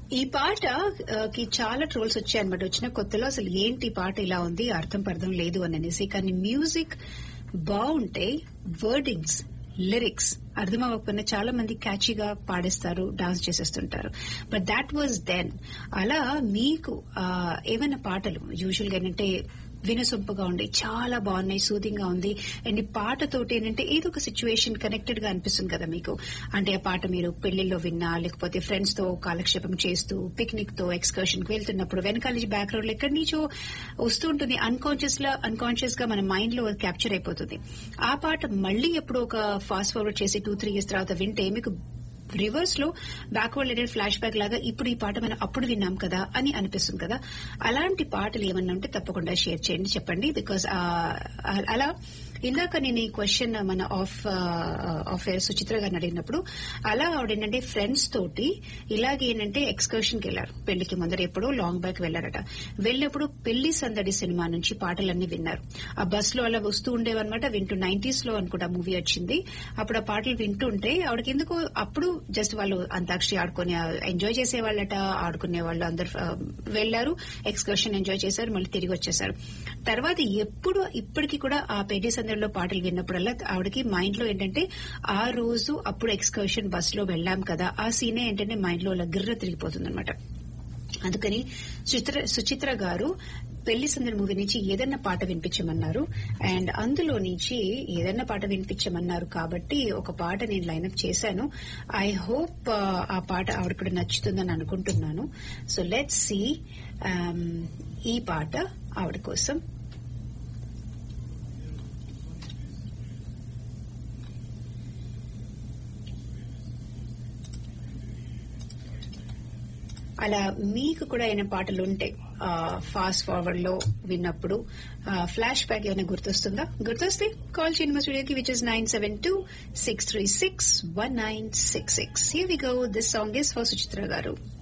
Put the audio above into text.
ఈ పాట ఆ, కి చాలా ట్రోల్స్ వచ్చాయన్నమాట వచ్చిన కొత్తలో అసలు ఏంటి ఈ పాట ఇలా ఉంది అర్థం పర్థం లేదు అని అనేసి కానీ మ్యూజిక్ బాగుంటే వర్డింగ్స్ లిరిక్స్ అర్థం అవ్వకపోయినా చాలా మంది క్యాచీగా పాడేస్తారు డాన్స్ చేసేస్తుంటారు బట్ దాట్ వాజ్ దెన్ అలా మీకు ఆ, ఏమైనా పాటలు యూజువల్ గా ఏంటంటే వినసొంపుగా ఉండి చాలా బాగున్నాయి సూదింగ్ గా ఉంది అండ్ ఈ పాటతోటి ఏంటంటే ఏదో ఒక సిచ్యువేషన్ కనెక్టెడ్ గా అనిపిస్తుంది కదా మీకు అంటే ఆ పాట మీరు పెళ్లిలో విన్నా లేకపోతే ఫ్రెండ్స్ తో కాలక్షేపం చేస్తూ పిక్నిక్ తో ఎక్స్కర్షన్ కి వెళ్తున్నప్పుడు వెనకాల నుంచి బ్యాక్గ్రౌండ్ లో ఎక్కడి నుంచో వస్తూ ఉంటుంది అన్కాన్షియస్ లా అన్కాన్షియస్ గా మన మైండ్ లో క్యాప్చర్ అయిపోతుంది ఆ పాట మళ్ళీ ఎప్పుడు ఒక ఫాస్ట్ ఫార్వర్డ్ చేసి టూ త్రీ ఇయర్స్ తర్వాత వింటే మీకు రివర్స్ లో బ్యాక్వర్డ్ రిలేటెడ్ ఫ్లాష్ బ్యాక్ లాగా ఇప్పుడు ఈ పాట మనం అప్పుడు విన్నాం కదా అని అనిపిస్తుంది కదా అలాంటి పాటలు ఏమన్నా ఉంటే తప్పకుండా షేర్ చేయండి చెప్పండి బికాస్ అలా ఇందాక నేను ఈ క్వశ్చన్ మన ఆఫ్ ఆఫ్ ఎయిర్ సుచిత్ర గారిని అడిగినప్పుడు అలా ఆవిడ ఏంటంటే ఫ్రెండ్స్ తోటి ఇలాగే ఏంటంటే ఎక్స్కర్షన్ కి వెళ్లారు పెళ్లికి ముందర ఎప్పుడో లాంగ్ బ్యాక్ వెళ్లారట వెళ్ళినప్పుడు పెళ్లి సందడి సినిమా నుంచి పాటలన్నీ విన్నారు ఆ బస్ లో అలా వస్తూ ఉండేవన్నమాట వింటూ నైన్టీస్ లో అనుకుంటా మూవీ వచ్చింది అప్పుడు ఆ పాటలు వింటుంటే ఆవిడకి ఎందుకో అప్పుడు జస్ట్ వాళ్ళు అంతాక్షరి ఆడుకునే ఎంజాయ్ చేసేవాళ్ళట ఆడుకునే వాళ్ళు అందరు ఆ, వెళ్లారు ఎక్స్కర్షన్ ఎంజాయ్ చేశారు మళ్ళీ తిరిగి వచ్చేసారు తర్వాత ఎప్పుడు ఇప్పటికి కూడా ఆ పెళ్లి సందడిలో పాటలు విన్నప్పుడల్లా ఆవిడకి మైండ్ లో ఏంటంటే ఆ రోజు అప్పుడు ఎక్స్కర్షన్ బస్ లో వెళ్ళాం కదా ఆ సీనే ఏంటంటే మైండ్ లో అలా గిర్ర తిరిగిపోతుంది అందుకని చిత్ర సుచిత్ర గారు పెళ్లి సందడి మూవీ నుంచి ఏదన్నా పాట వినిపించమన్నారు అండ్ అందులో నుంచి ఏదన్నా పాట వినిపించమన్నారు కాబట్టి ఒక పాట నేను లైన్అప్ చేశాను ఐ హోప్ ఆ పాట ఆవిడ కూడా నచ్చుతుందని అనుకుంటున్నాను సో లెట్స్ సి ఈ పాట ఆవిడ కోసం అలా మీకు కూడా ఏమైనా పాటలు ఉంటే ఫాస్ట్ ఫార్వర్డ్ లో విన్నప్పుడు ఫ్లాష్ బ్యాక్ ఏమైనా గుర్తొస్తుందా గుర్తొస్తే కాల్ చేయండి మా స్టూడియోకి which is nine seven two six three six one nine six six we go this song is for Suchitra గారు